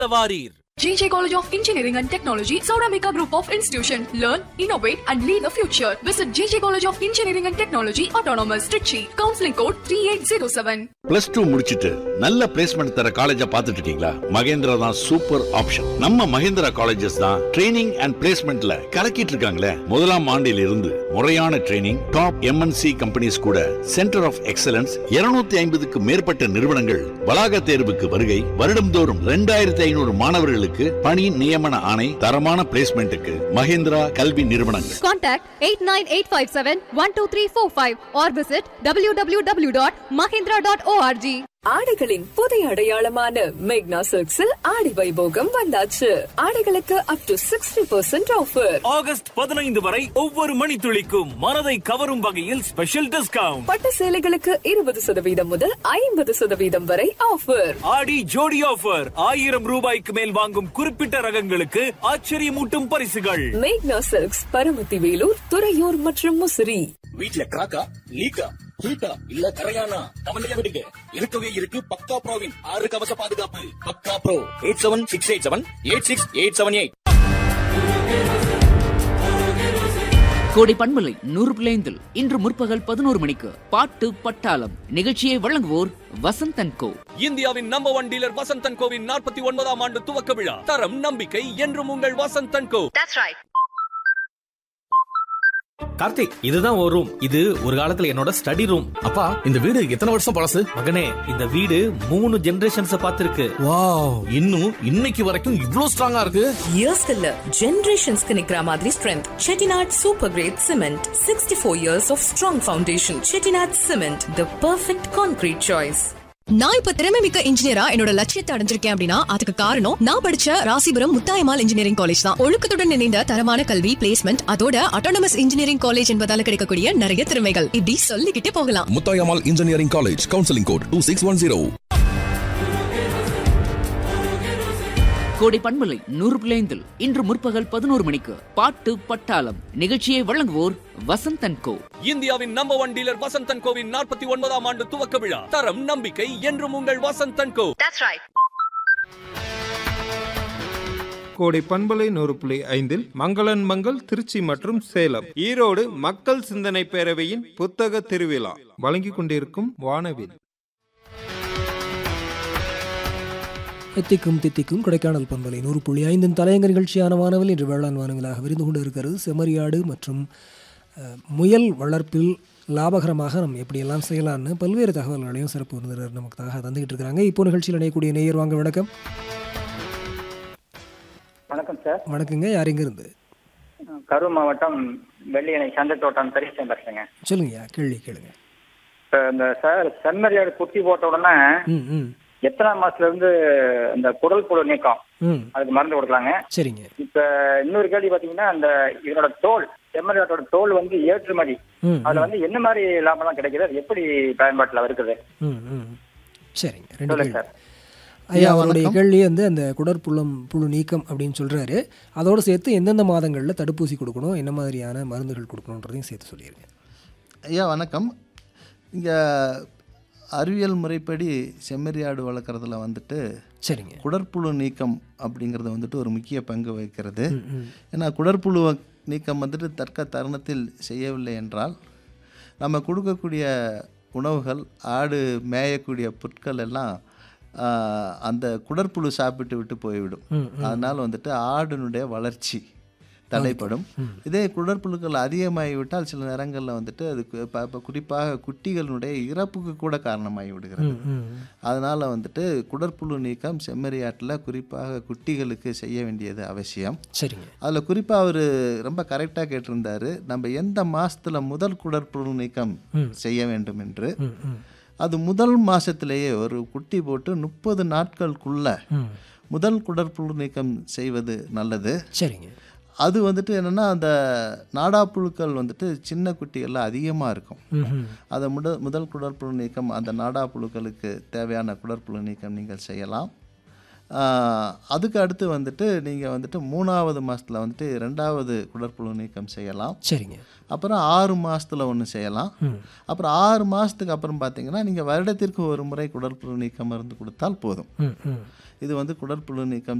வாரீர் JJ College of Engineering and Technology, Sauramika Group of Institution. Learn, innovate, and lead the future. Visit JJ College of Engineering and Technology, Autonomous, Trichy. Counseling code 3807. Plus two முடிச்சிட்டு நல்ல placement தர காலேஜா பார்த்துட்டு இருக்கீங்களா மகேந்திரா தான் super option நம்ம Mahendra colleges தான் training and பிளேஸ்மெண்ட்ல கலக்கிட்டு இருக்காங்களே முதலாம் ஆண்டில் இருந்து முறையான ட்ரைனிங் டாப் எம்என்சி கம்பெனிஸ் கூட சென்டர் ஆஃப் எக்ஸலன்ஸ் 250 ஐம்பதுக்கு மேற்பட்ட நிறுவனங்கள் வளாக தேர்வுக்கு வருகை வருடம்தோறும் ரெண்டாயிரத்தி ஐநூறு மாணவர்களுக்கு பணி நியமன ஆணை தரமான பிளேஸ்மெண்ட்டுக்கு மகேந்திரா கல்வி நிறுவனங்கள் Contact 89857-12345 or visit www.mahindra.org. ஆடைகளின் புதிய அடையாளமான மேக்னா சில்க்ஸில் ஆடி வைபோகம் வந்தாச்சு ஆடைகளுக்கு up to sixty percent offer August பதினைந்து வரை ஒவ்வொரு மணித்துளிக்கும் மனதை கவரும் வகையில் ஸ்பெஷல் டிஸ்கவுண்ட் பட்டு சேலைகளுக்கு இருபது சதவீதம் முதல் ஐம்பது சதவீதம் வரை ஆஃபர் ஆடி ஜோடி ஆஃபர் ஆயிரம் ரூபாய்க்கு மேல் வாங்கும் குறிப்பிட்ட ரகங்களுக்கு ஆச்சரியமூட்டும் பரிசுகள் மேக்னா சில்க்ஸ் பரமத்தி வேலூர் துறையூர் மற்றும் முசிறி வீட்ல கிராக்கா லீக்கா ஹீட்டா இல்ல கரையானா கவலையா விடுங்க இருக்கவே இருக்கு பக்கா ப்ரோவின் ஆறு கவச பாதுகாப்பு பக்கா bro eight seven six eight seven eight six eight seven eight Kodai பண்பலை நூறு பிள்ளைந்தில் இன்று முற்பகல் பதினோரு மணிக்கு பாட்டு பட்டாளம் நிகழ்ச்சியை வழங்குவோர் வசந்தன் கோ இந்தியாவின் நம்பர் ஒன் டீலர் வசந்தன் கோவின் நாற்பத்தி ஒன்பதாம் ஆண்டு துவக்க விழா தரம் நம்பிக்கை என்றும் உங்கள் வசந்தன் கோ கார்த்திக் இதுதான் ஒரு ரூம் இது ஒரு காலத்துல என்னோட ஸ்டடி ரூம் அப்பா இந்த வீடு எத்தனை வருஷம் பழசு மகனே இந்த வீடு மூணு ஜெனரேஷன்ஸ் பார்த்திருக்கு வாவ் இன்னும் இன்னைக்கு வரைக்கும் இவ்ளோ ஸ்ட்ராங்கா இருக்கு இயர்ஸ் இல்ல ஜெனரேஷன்ஸ்க்கு நிக்கிற மாதிரி strength Chettinad super grade cement sixty four years of strong foundation Chettinad cement the perfect concrete choice நான் இப்ப திறமை மிக்க இன்ஜினியரா என்னோட லட்சியத்தை அடைஞ்சிருக்கேன் அப்படின்னா அதுக்கு காரணம் நான் படிச்ச ராசிபுரம் முத்தாயமால் இன்ஜினியரிங் காலேஜ் தான் ஒழுக்கத்துடன் இணைந்த தரமான கல்வி பிளேஸ்மெண்ட் அதோட அட்டானமஸ் இன்ஜினியரிங் காலேஜ் என்பதால கிடைக்கக்கூடிய நிறைய திறமைகள் இப்படி சொல்லிக்கிட்டே போகலாம் Muthayammal engineering college counselling code two six one zero Kodai பண்பலை நூறு பிள்ளைந்தில் இன்று முற்பகல் பதினோரு மணிக்கு பாட்டு பட்டாளம் நிகழ்ச்சியை வழங்குவோர் வசந்தன் கோ இந்தியாவின் நம்பர் ஒன் டீலர் வசந்தன் கோவின் நாற்பத்தி ஒன்பதாம் ஆண்டு துவக்க விழா தரம் நம்பிக்கை என்றும் உங்கள் வசந்தன் கோ கோடை பண்பலை நூறு புள்ளி ஐந்தில் மங்களன் மங்கள் திருச்சி மற்றும் சேலம் ஈரோடு மக்கள் சிந்தனை பேரவையின் புத்தக திருவிழா வழங்கிக் கொண்டிருக்கும் வானவில் எத்திக்கும் தித்திக்கும் கொடைக்கானல் பண்பலை நூறு புள்ளி ஐந்தின் தலையங்க நிகழ்ச்சியான வானவில் இன்று வேளாண் வானவிலாக விருந்து கொண்டு இருக்கிறது செம்மறியாடு மற்றும் அஹ், முயல் வளர்ப்பில் லாபகரமாக நம்ம எப்படியெல்லாம் செய்யலாம்னு பல்வேறு தகவல்களையும் சிறப்பு விருந்தினர் நமக்காக தந்துகிட்டு இருக்கிறாங்க இப்போ நிகழ்ச்சியில் இணையக்கூடிய நேயர் வாங்க வணக்கம் வணக்கம் சார் வணக்கங்க யார் எங்கிருந்து கரூர் மாவட்டம் வெள்ளியணை சந்தத்தோட்டம் பெரியசன் பேசுறேங்க சொல்லுங்கய்யா கேள்வி கேளுங்க இப்போ இந்த சார் செம்மறியாடு குட்டி போட்ட உடனே ம் ம் எத்தனாம் மாசத்துல இருந்து இந்த குடல் புழு நீக்கம் ம் அதுக்கு மருந்து கொடுக்கலாங்க சரிங்க இப்ப இன்னொரு கேள்வி பாத்தீங்கன்னா அந்த இதனோட தோல் செம்மறியாட்டோட தோல் வந்து ஏற்றுமதி ம் அதுல வந்து என்ன மாதிரி லாபம்லாம் கிடைக்குது அது எப்படி பயன்பாட்டுல இருக்குது ம் ம் சரிங்க ரெண்டு சொல்லுங்க கேள்வி சார் ஐயா அவருடைய கேள்வி வந்து அந்த குடற்புலம் புழு நீக்கம் அப்படின்னு சொல்றாரு அதோடு சேர்த்து எந்தெந்த மாதங்களில் தடுப்பூசி கொடுக்கணும் என்ன மாதிரியான மருந்துகள் கொடுக்கணுன்றதையும் சேர்த்து சொல்லிடுங்க ஐயா வணக்கம் இங்கே அறிவியல் முறைப்படி செம்மறியாடு வளர்க்குறதுல வந்துட்டு சரிங்க குடற்புழு நீக்கம் அப்படிங்கிறது வந்துட்டு ஒரு முக்கிய பங்கு வகிக்கிறது ம், ம். ஏன்னா குடற்புழு நீக்கம் வந்துட்டு தற்க தருணத்தில் செய்யவில்லை என்றால் நம்ம கொடுக்கக்கூடிய உணவுகள் ஆடு மேயக்கூடிய புற்கள் எல்லாம் ஆஹ், அந்த குடற்புழு சாப்பிட்டு விட்டு போய்விடும் ம், ம். அதனால் வந்துட்டு ஆடினுடைய வளர்ச்சி தடைப்படும் இதே குடற்புழுக்கள் அதிகமாகிவிட்டால் சில நேரங்களில் வந்துட்டு அது கு- ப- ப- குறிப்பாக குட்டிகளினுடைய இறப்புக்கு கூட காரணமாகி விடுகிறது ம், ம். அதனால் வந்துட்டு குடற்புழு நீக்கம் செம்மறியாட்டில் குறிப்பாக குட்டிகளுக்கு செய்ய வேண்டியது அவசியம் சரிங்க அதில் குறிப்பாக அவர் ரொம்ப கரெக்டாக கேட்டிருந்தாரு நம்ம எந்த மாதத்தில் முதல் குடற்புழு நீக்கம் ம். செய்ய வேண்டும் என்று ம், ம். அது முதல் மாதத்திலேயே ஒரு குட்டி போட்டு முப்பது நாட்களுக்குள்ள ம். முதல் குடற்புழு நீக்கம் செய்வது நல்லது சரிங்க அது வந்துட்டு என்னென்னா அந்த நாடாப்புழுக்கள் வந்துட்டு சின்ன குட்டிகள்லாம் அதிகமாக இருக்கும் ம்ஹும். அதை முட முதல் குடற்புழு நீக்கம் அந்த நாடாப்புழுக்களுக்கு தேவையான குடற்புழு நீக்கம் நீங்கள் செய்யலாம் ஆஹ், அதுக்கு அடுத்து வந்துட்டு நீங்கள் வந்துட்டு மூணாவது மாதத்தில் வந்துட்டு ரெண்டாவது குடற்புழு நீக்கம் செய்யலாம் சரிங்க அப்புறம் ஆறு மாதத்தில் ஒன்று செய்யலாம் ம். அப்புறம் ஆறு மாதத்துக்கு அப்புறம் பார்த்தீங்கன்னா நீங்கள் வருடத்திற்கு ஒரு முறை குடற்புழு நீக்கம் மருந்து கொடுத்தால் போதும் ம், ம். இது வந்து குடற்புழு நீக்கம்